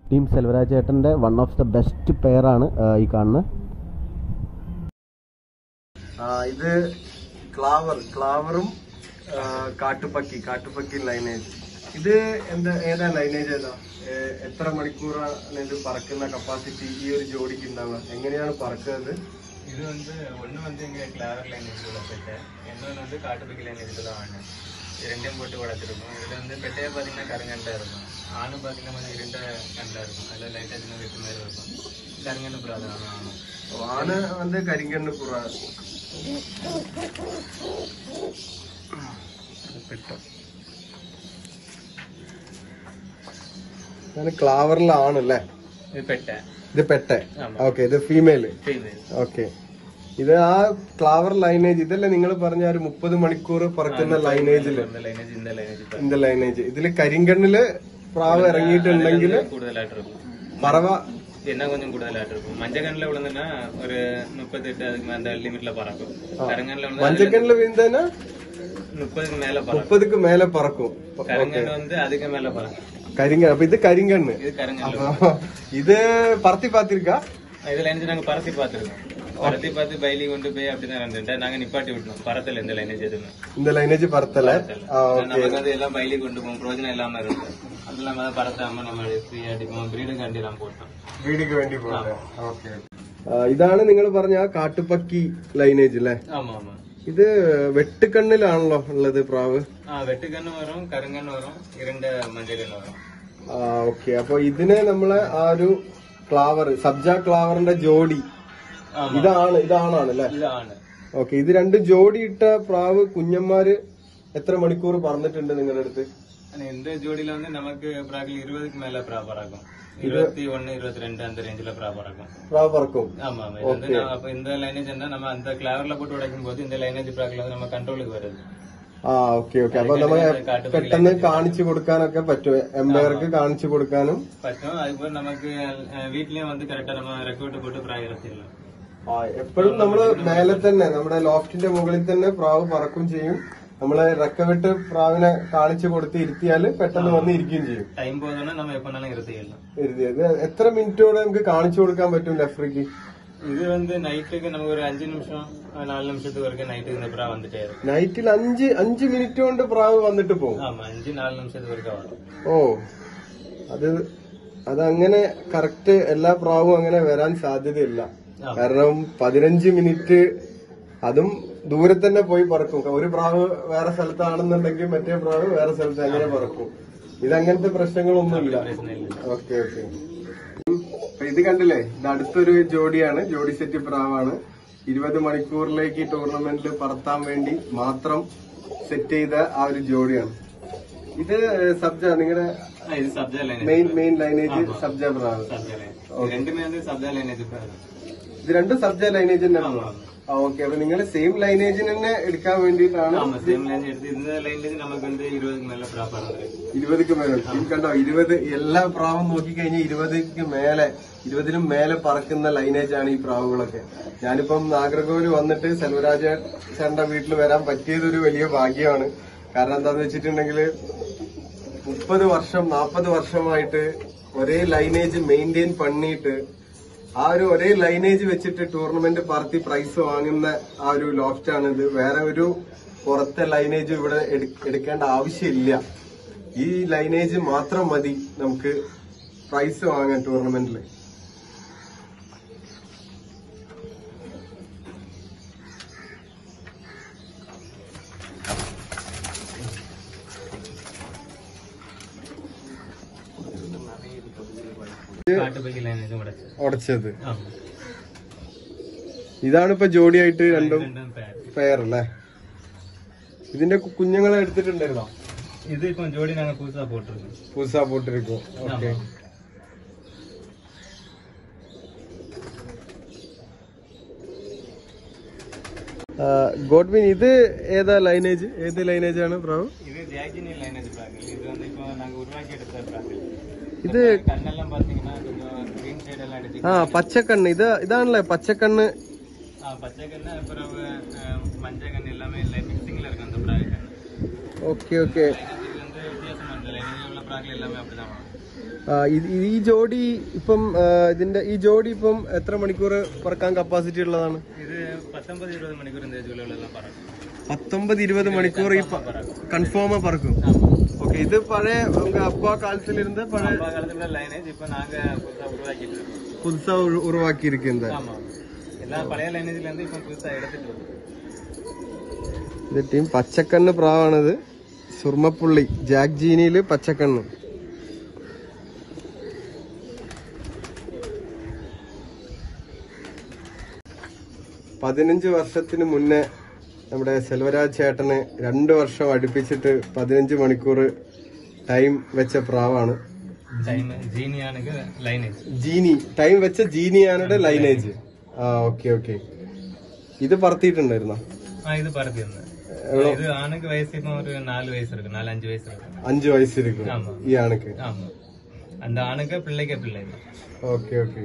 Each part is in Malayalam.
ടീം സെൽവരാജ് ചേട്ടൻ്റെ വൺ ഓഫ് ദ ബെസ്റ്റ് പെയറാണ് ഈ കാണുന്നത് ഇത് ക്ലാവർ ക്ലാവറും ആ, കാട്ടുപക്കി ലൈനേജ് ഇത് എന്താ ഏതാ ലൈനേജ് ഏതാ ഏ, എത്ര മണിക്കൂറാണ് ഇത് പറക്കുന്ന കപ്പാസിറ്റി ഈ ഒരു ജോഡിക്ക് ഉണ്ടാവുക എങ്ങനെയാണ് പറക്കുന്നത് இது வந்து ஒன்று வந்து இங்கே கிளாவர் லைன் இதில் பெட்டை இன்னொன்று வந்து காட்டுப்பக்கி லைன் இதில் ஆண் இது ரெண்டையும் போட்டு வளர்த்துருக்கும் இதில் வந்து பெட்டையை பார்த்தீங்கன்னா கருங்கண்டாக இருக்கும் ஆணும் பார்த்தீங்கன்னா கொஞ்சம் இருண்ட கண்டாக இருக்கும் அதில் லைட்டாக சின்ன வெட்டு மாதிரி இருக்கும் கருங்கண்டு பிராதம் ஆணும் ആണ് வந்து കരിങ്കണ്ണ് പുറ ക്ലാവറിലാണല്ലേ இது பெட்டை ഇത് പെട്ടെ ആമാ. ഓക്കെ ഇത് ഫീമെയില് ஃபீமேல் ഓക്കെ ഇത് ആ ക്ലാവർ ലൈനേജ് ഇതല്ലേ നിങ്ങൾ പറഞ്ഞ ആ ഒരു മുപ്പത് മണിക്കൂർ പറക്കുന്ന ലൈനേജില് இந்த லைனேஜ் இந்த லைனேஜ் இந்த ലൈനേജ് ഇതില് കരിങ്കണ്ണില് പ്രാവ് ഇറങ്ങിയിട്ടുണ്ടെങ്കിൽ கூடுதலாட்டு இருக்கும் പറവ என்ன கொஞ்சம் கூடுதலாட்டு இருக்கும் மஞ்சள் கண்ணில் விழுந்துன்னா ஒரு முப்பத்தெட்டு அதுக்கு அந்த லிமிட்ல பறக்கும் கருங்கண்ணில் விழுந்தா മഞ്ചക്കണ്ണില് വീഴുന്നതിന് முப்பதுக்கு மேல பறக்கும் മുപ്പതുക്ക് മേലെ പറക്കും கருங்கண்ணு வந்து அதுக்கு மேல பறக்கும் കരിങ്കണ്ണ് അപ്പൊ ഇത് കരിങ്കണ്ണ് இது கருங்கல் അപ്പൊ ഇത് പറത്തി പാത്തിരിക്ക இதுல இருந்து நாங்க பறத்தி பார்த்திருக்கோம் பறத்தி பார்த்து பைலி கொண்டு போய் அப்படிதான் இருந்துட்டேன் நாங்க நிப்பாட்டி விட்டோம் பறத்தல இந்த லைனேஜ் எதுவுமே இந்த ലൈനേജ് പറത്തല ആ ഓക്കെ நமக்கு அது எல்லாம் பைலி கொண்டு போவோம் பிரோஜனம் இல்லாம இருக்கு அது இல்லாம அதை பறத்தாம நம்ம ஃப்ரீ அடிப்போம் ബ്രീഡും കണ്ടി നാം പോട്ടோம் വീടിക്ക് വേണ്ടി പോലെ ഓക്കെ ഇതാണ് നിങ്ങൾ പറഞ്ഞ ആ കാട്ടുപക്കി ലൈനേജ് അല്ലേ ஆமா ஆமா ഇത് വെട്ടുകണ്ണിലാണല്ലോ ഉള്ളത് പ്രാവ് ஆ வெட்டுக்கண்ணு வரும் கருங்கண்ணு வரும் இரண்டு மஞ்சள் கண்ணு வரும் ആ ഓക്കെ അപ്പൊ ഇതിനെ നമ്മളെ ആ ഒരു ക്ലാവർ സബ്ജ ക്ലാവറിന്റെ ജോഡി ஆமா ഇതാണ് ഇതാണാണ് അല്ലേ இது ஆணு ഓക്കെ ഇത് രണ്ട് ജോഡി ഇട്ട പ്രാവ് കുഞ്ഞന്മാര് എത്ര മണിക്കൂർ പറന്നിട്ടുണ്ട് നിങ്ങളുടെ അടുത്ത് ஆனா இந்த ஜோடியில வந்து நமக்கு ப்ராக்கில் இருபதுக்கு மேல ப்ரா பறக்கும் இருபத்தி ஒன்னு இருபத்தி ரெண்டு அந்த ரேஞ்சில ப்ரா பறக்கும் പ്രാവ് പറക്കും ஆமா ஆமா இது வந்து நான் அப்ப இந்த லைனேஜ் என்ன நம்ம அந்த கிளாவர்ல போட்டு உடைக்கும் போது இந்த லைனேஜ் ப்ராக்கில் வந்து நம்ம கண்ட்ரோலுக்கு வருது ആ ഓക്കെ ഓക്കെ അപ്പൊ നമ്മൾ പെട്ടെന്ന് കാണിച്ചു കൊടുക്കാനൊക്കെ പറ്റും എംപയർക്ക് കാണിച്ചു കൊടുക്കാനും பட்டும் அதுக்கப்புறம் நமக்கு அஹ், வீட்லயும் வந்து கரெக்டா நம்ம ரெக்ரூட் போட்டு ப்ராய் இறச்சிடலாம் ആ എപ്പോഴും നമ്മള് മേലെ തന്നെ നമ്മുടെ ലോഫ്റ്റിന്റെ മുകളിൽ തന്നെ പ്രാവ് പറക്കും ചെയ്യും നമ്മള് റെക്കവിട്ട് പ്രാവിനെ കാണിച്ചു കൊടുത്ത് ഇരുത്തിയാല് പെട്ടെന്ന് വന്ന് ഇരിക്കുകയും ചെയ്യും டைம் போதோன்னா நம்ம எப்பனாலும் இருத்திடலாம் ഇരുത്തിയത് എത്ര മിനിറ്റോടെ നമുക്ക് കാണിച്ചു കൊടുക്കാൻ പറ്റും ലെഫ്രിക്ക് இது வந்து நைட்டுக்கு நம்ம ஒரு அஞ்சு நிமிஷம் அஹ், நாலு நிமிஷத்துக்கு வரைக்கும் நைட்டுக்கு இந்த ப்ரா வந்துட்டே இருக்கும் നൈറ്റിൽ അഞ്ച് അഞ്ച് മിനിറ്റ് കൊണ്ട് പ്രാവ് വന്നിട്ട് പോകും ஆமா அஞ்சு நாலு நிமிஷத்துக்கு வரைக்கும் வரும் ഓ അത് അതങ്ങനെ കറക്റ്റ് എല്ലാ പ്രാവും അങ്ങനെ വരാൻ സാധ്യതയില്ല കാരണം പതിനഞ്ച് മിനിറ്റ് അതും ദൂരെ തന്നെ പോയി പറക്കും ഒരു പ്രാവ് വേറെ സ്ഥലത്താണെന്നുണ്ടെങ്കിൽ മറ്റേ പ്രാവ് വേറെ സ്ഥലത്ത് അങ്ങനെ പറക്കും ഇതങ്ങനത്തെ പ്രശ്നങ്ങളൊന്നുമില്ല பிரச்சனை இல்லை ഓക്കെ ഓക്കെ ഇത് കണ്ടില്ലേ ഇത് അടുത്തൊരു ജോഡിയാണ് ജോഡി സെറ്റ് പ്രാവാണ് ഇരുപത് മണിക്കൂറിലേക്ക് ഈ ടൂർണമെന്റിൽ പറത്താൻ വേണ്ടി മാത്രം സെറ്റ് ചെയ്ത ആ ഒരു ജോഡിയാണ് ഇത് സബ്ജ നിങ്ങളുടെ ஆ, இது சப்ஜா லைனேஜ் മെയിൻ മെയിൻ ലൈനേജ് സബ്ജ പ്രാവ് சப்ஜா லைனேஜ் ரெண்டுமே வந்து சப்ஜா லைனேஜ் ഇത് രണ്ടും സബ്ജ ലൈനേജ് തന്നെയാണോ ആ ഓക്കെ അപ്പൊ നിങ്ങൾ സെയിം ലൈനേജിന് തന്നെ എടുക്കാൻ വേണ്ടിയിട്ടാണ് ஆமா சேம் லைனேஜ் எடுத்து இந்த லைனேஜ் நமக்கு வந்து இருபதுக்கு மேல ப்ராப்பர் வந்துருக்கு ഇരുപതിക്ക് മേലെ ഈ കണ്ടോ ഇരുപത് എല്ലാ പ്രാവും നോക്കിക്കഴിഞ്ഞാൽ ഇരുപതിക്ക് മേലെ ഇരുപതിനും മേലെ പറക്കുന്ന ലൈനേജ് ആണ് ഈ പ്രാവുകളൊക്കെ ഞാനിപ്പം നാഗർകോവിൽ വന്നിട്ട് സെൽവരാജ ചേട്ടന്റെ വീട്ടിൽ വരാൻ പറ്റിയത് ഒരു വലിയ ഭാഗ്യമാണ് കാരണം എന്താന്ന് വെച്ചിട്ടുണ്ടെങ്കിൽ മുപ്പത് വർഷം നാൽപ്പത് വർഷമായിട്ട് ഒരേ ലൈനേജ് മെയിൻറ്റെയിൻ പണിയിട്ട് ആ ഒരു ഒരേ ലൈനേജ് വെച്ചിട്ട് ടൂർണമെന്റ് പാർട്ടി പ്രൈസ് വാങ്ങുന്ന ആ ഒരു ലോഫ്റ്റ് ആണ് ഇത് വേറെ ഒരു പുറത്തെ ലൈനേജ് ഇവിടെ എടു- എടുക്കേണ്ട ആവശ്യമില്ല ഈ ലൈനേജ് മാത്രം മതി നമുക്ക് പ്രൈസ് വാങ്ങാൻ ടൂർണമെന്റിൽ காட்டுப்பைக்கு லைனேஜ் உடைச்சு ഉടച്ചത് ஆமா ഇതാണ് ഇപ്പൊ ജോഡിയായിട്ട് രണ്ടും ரெண்டும் பேர் പെയർ അല്ലേ ഇതിന്റെ കു- കുഞ്ഞുങ്ങളെ എടുത്തിട്ടുണ്ടായിരുന്നോ இது இப்போ ஜோடி நாங்க புதுசா போட்டிருக்கோம் പൂസാ പോട്ടിരിക്കും ഓക്കെ ഗോഡ്വിൻ ഇത് ഏതാ ലൈനേജ് ഏത് ലൈനേജ് ആണ് പ്രാവ് இது ஜாக்கினி லைனேஜ் பிராக்கல் இது வந்து இப்போ நாங்க உருவாக்கி எடுத்த பிராக்கல் ഇത് கண்ணெல்லாம் பாத்தீங்கன்னா கொஞ்சம் கிரீன் ஷேட் எல்லாம் அடிச்சு ആ പച്ചക്കണ്ണ് ഇത് ഇതാണല്ലേ പച്ചക്കണ്ണ് ஆ, பச்சை கண்ணு அப்புறம் அஹ், மஞ்சள் கண்ணு எல்லாமே இல்லை மிக்சிங்ல இருக்கு அந்த பிராக் கண்ணு ഓക്കെ ഓക്കെ இது வந்து வித்தியாசமா இந்த லைனேஜ் உள்ள ப்ராக்ல எல்லாமே அப்படிதான் வரும் ആ, ഇത് ഈ ജോഡി ഇപ്പം ആ, ഇതിന്റെ ഈ ജോഡി ഇപ്പം എത്ര മണിക്കൂർ പറക്കാൻ കപ്പാസിറ്റി ഉള്ളതാണ് இது பத்தொன்பது இருபது மணிக்கூர் இந்த ஜூலைல எல்லாம் பறக்கும் പത്തൊമ്പത് ഇരുപത് മണിക്കൂർ ഈ കൺഫേമ പറക്കും ഓക്കെ ഇത് പഴയ ഉங்க അപ്പ കാലത്തിലിരുന്ന് പഴയ அப்பா காலத்துல லைனேஜ் இப்போ நாங்க புதுசா உருவாக்கிட்டு இருக்கோம் പുതുസാ ഉ- ഉരുവാക്കിയിരിക്കുന്നത് ஆமா எல்லா பழைய லைனேஜ்ல இருந்து இப்போ புதுசா எடுத்துட்டு வரும் ഇത് ടീം പച്ചക്കണ്ണ് പ്രാവാണിത് സുർമപ്പുള്ളി ജാക്ക് ജീനിയില് പച്ചക്കണ്ണ് പതിനഞ്ച് വർഷത്തിന് മുന്നേ നമ്മുടെ സെൽവരാജ് ചേട്ടന് രണ്ട് വർഷം അടുപ്പിച്ചിട്ട് പതിനഞ്ച് മണിക്കൂർ ടൈം വെച്ച പ്രാവാണ് டைம் ஜீனியானுக்கு லைனேஜ் ജീനി ടൈം വെച്ച ജീനിയാനുടെ ലൈനേജ് ആ ഓക്കെ ഓക്കെ ഇത് പറത്തിയിട്ടുണ്ടായിരുന്നോ ஆ இது பருத்தி இருந்தது இது ஆணுக்கு வயசு இப்போ ஒரு நாலு வயசு இருக்கு நாலு அஞ்சு வயசு இருக்கு അഞ്ചു വയസ്സിരിക്കും ஆமா ഈ ആണക്ക് ஆமா அந்த ஆணுக்கு பிள்ளைக்கு பிள்ளை தான். ഓക്കെ ഓക്കെ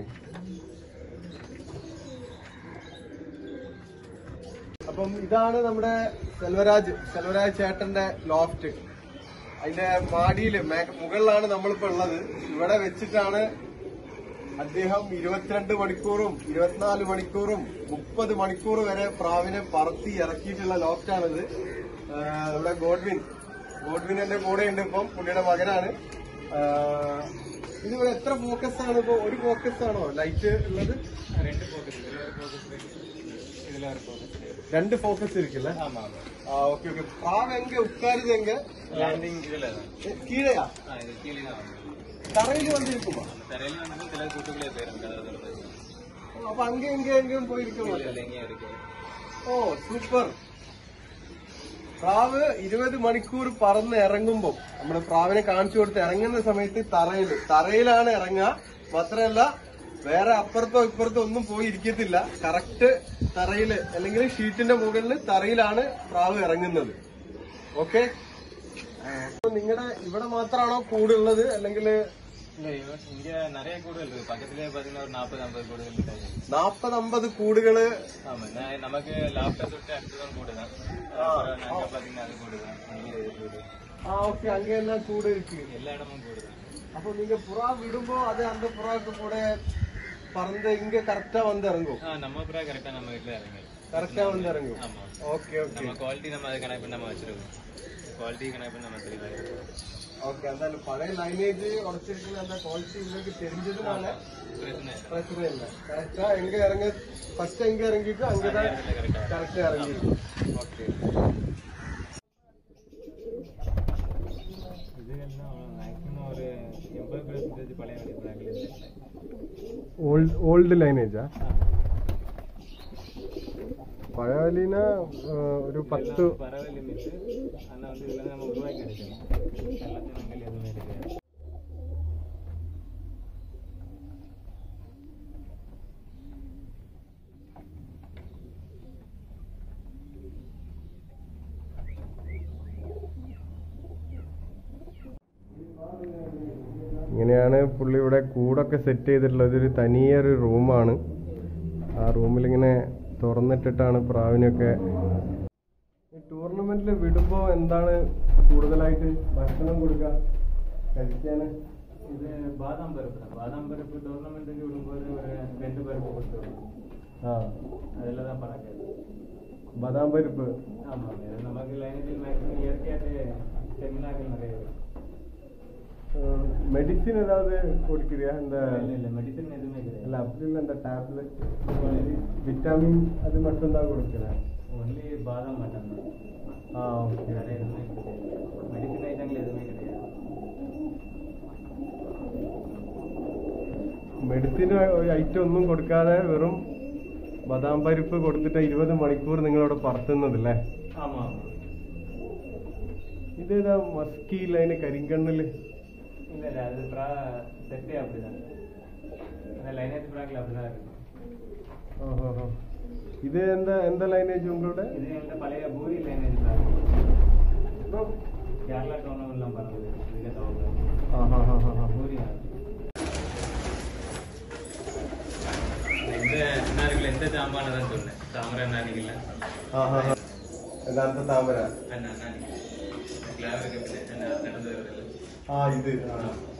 അപ്പം ഇതാണ് നമ്മുടെ സെൽവരാജ് സെൽവരാജ് ചേട്ടന്റെ ലോഫ്റ്റ് അതിന്റെ മാടിയില് മേ- മുകളിലാണ് നമ്മളിപ്പോ ഉള്ളത് ഇവിടെ വെച്ചിട്ടാണ് അദ്ദേഹം ഇരുപത്തിരണ്ട് മണിക്കൂറും ഇരുപത്തിനാല് മണിക്കൂറും മുപ്പത് മണിക്കൂർ വരെ പ്രാവിനെ പറത്തി ഇറക്കിയിട്ടുള്ള ലോഫ്റ്റാണിത് ആ, നമ്മുടെ ഗോഡ്വിൻ ഗോഡ്വിൻ എന്റെ കൂടെ ഉണ്ട് ഇപ്പം പുള്ളിയുടെ മകനാണ് ആ, ഇതിവിടെ എത്ര ഫോക്കസ് ആണ് ഇപ്പൊ ഒരു ഫോക്കസ് ആണോ ലൈറ്റ് ഉള്ളത് ரெண்டு ஃபோக்கஸ் இதுல ஒரு ஃபோக்கஸ் இருக்கு இதுல ஒரு ஃபோக்கஸ் இருக்கு രണ്ട് ഫോക്കസ് ഇരിക്കില്ല ஆமா ஆமா ആ ഓക്കെ ഓക്കെ പ്രാവ് എങ്ക ഉക്കാരുത് എങ്ക லேண்டிங் இதுல தான் എ, കീഴയാ ஆ இது கீழே தான் வந்து തറയിൽ വന്നിരിക്കുമോ அந்த தரையில வந்து சில கூட்டுக்குள்ளே போயிருக்கு அதாவது അപ്പൊ അങ്ക എങ്ക എങ്കും പോയിരിക്കുമോ இல்லை எங்கேயும் இருக்கு ഓ സൂപ്പർ പ്രാവ് ഇരുപത് മണിക്കൂർ പറന്ന് ഇറങ്ങുമ്പോ നമ്മുടെ പ്രാവിനെ കാണിച്ചു കൊടുത്ത് ഇറങ്ങുന്ന സമയത്ത് തറയിൽ തറയിലാണ് ഇറങ്ങുക മാത്രമല്ല വേറെ അപ്പുറത്തോ ഇപ്പുറത്തോ ഒന്നും പോയി ഇരിക്കത്തില്ല കറക്റ്റ് തറയില് അല്ലെങ്കിൽ ഷീറ്റിന്റെ മുകളിൽ തറയിലാണ് പ്രാവ് ഇറങ്ങുന്നത് ഓക്കെ നിങ്ങളുടെ ഇവിടെ മാത്രമാണോ കൂടുള്ളത് അല്ലെങ്കിൽ இல்ல இவன் இங்க நிறைய கூடுதல் இருக்கு பக்கத்துலயே பாத்தீங்கன்னா ஒரு நாற்பது ஐம்பது கூடுதல் இருக்காது നാപ്പത് അമ്പത് കൂടുകള് ஆமா நான் நமக்கு லேப்டாப் தொட்டு அடுத்துதான் கூடுதான் அப்புறம் நாங்க பாத்தீங்கன்னா அது கூடுதான் அங்கே இது கூடு ആ ഓക്കെ അങ്ങെല്ലാം കൂട് ഇരിക്കും எல்லா இடமும் கூடுதான் அப்போ நீங்க புறா விடும்போ அது அந்த புறாக்கு கூட பறந்து இங்க கரெக்டா வந்து இறங்கும் ஆ நம்ம ப்ரா கரெக்டா நம்ம வீட்டுல இறங்கி கரெக்டா வந்து இறங்கும் ஆமா ஓகே ஓகே நம்ம குவாலிட்டி நம்ம அதை கனெக்ட் பண்ணி நம்ம வச்சிருக்கோம் குவாலிட்டி கனெக்ட் பண்ணி நம்ம தெளிவாக இருக்கும் ஓகே அந்த பழைய லைனேஜ் உடச்சிருக்கிற அந்த குவாலிட்டி உங்களுக்கு தெரிஞ்சதுனால பிரச்சனை இல்லை பிரச்சனை இல்லை கரெக்டா எங்க இறங்க ஃபர்ஸ்ட் எங்க இறங்கிட்டு அங்கதான் கரெக்டா கரெக்டா இறங்கிடும் ஓகே இதுகள்லாம் மேக்ஸிமம் ஒரு எண்பது பெர்சன்டேஜ் பழைய வழி பிராக்கில் ഓൾഡ് ഓൾഡ് ലൈനേജാ പഴയവലീന ഒരു പത്ത് பறவை லிமிட் ஆனால் வந்து இதில் நம்ம உருவாக்கி எடுக்கணும் கள்ளத்தினங்கள் எதுவுமே இருக்காது ഇങ്ങനെയാണ് പുള്ളി ഇവിടെ കൂടൊക്കെ സെറ്റ് ചെയ്തിട്ടുള്ളത് ഒരു തനിയൊരു റൂമാണ് ആ റൂമിൽ ഇങ്ങനെ തുറന്നിട്ടിട്ടാണ് പ്രാവിനൊക്കെ ടൂർണമെന്റിൽ വിടുമ്പോ എന്താണ് കൂടുതലായിട്ട് ഭക്ഷണം കൊടുക്കുക കഴിക്കാന് இது பாதாம் பருப்பு தான் பாதாம் பருப்பு டோர்னமெண்ட்டுக்கு விடும்போது ஒரு ரெண்டு பருப்பு கொடுத்துருவோம் ആ அதில் தான் பறக்காது ബദാം പരിപ്പ് ஆமாம் இது நமக்கு லைனத்தில் மேக்ஸிமம் இயற்கையாகவே செமினார்கள் நிறைய இருக்கு மெடிசின் ஏதாவது கொடுக்கிறியா இந்த இல்லை இல்லை மெடிசன் எதுவுமே கிடையாது இல்ல அப்படி இல்ல இந்த டேப்லெட் விட்டமின் அது மட்டும் தான் கொடுக்குறேன் ஒன்லி பாதாம் மட்டும் தான் ஆ ஓகே வேற எதுவுமே கிடையாது மெடிசன் ஐட்டங்கள் எதுவுமே கிடையாது മെഡിസിൻ ഐറ്റം ഒന്നും കൊടുക്കാതെ വെറും ബദാം പരിപ്പ് കൊടുത്തിട്ട് ഇരുപത് മണിക്കൂർ നിങ്ങളവിടെ പറത്തുന്നത് അല്ലേ ஆமாம் ஆமாம் ഇതേതാ മസ്കി ലൈന് കരിങ്കണ്ണില് இல்லை இல்லை அது ப்ரா செட்டே அப்படிதான் அந்த லைனேஜ் ப்ராக்கில் அப்படிதான் இருக்கும் ഓഹോ ഇത് എന്താ എന്താ ലൈനേജ് ഉങ്ങളുടെ இது எந்த பழைய பூரி லைனேஜ் ப்ராக் கேரளா டோர்னமெண்ட்லாம் பறந்தது இதுக்கே தவிர பூரி இந்த நாடுகள் எந்த ஜாம்பானதான் சொன்னேன் தாமரை நாடுகள்ல യഥാർത്ഥ താമര கிளாவருக்கு நடந்து வருது ആ ഇത് ആ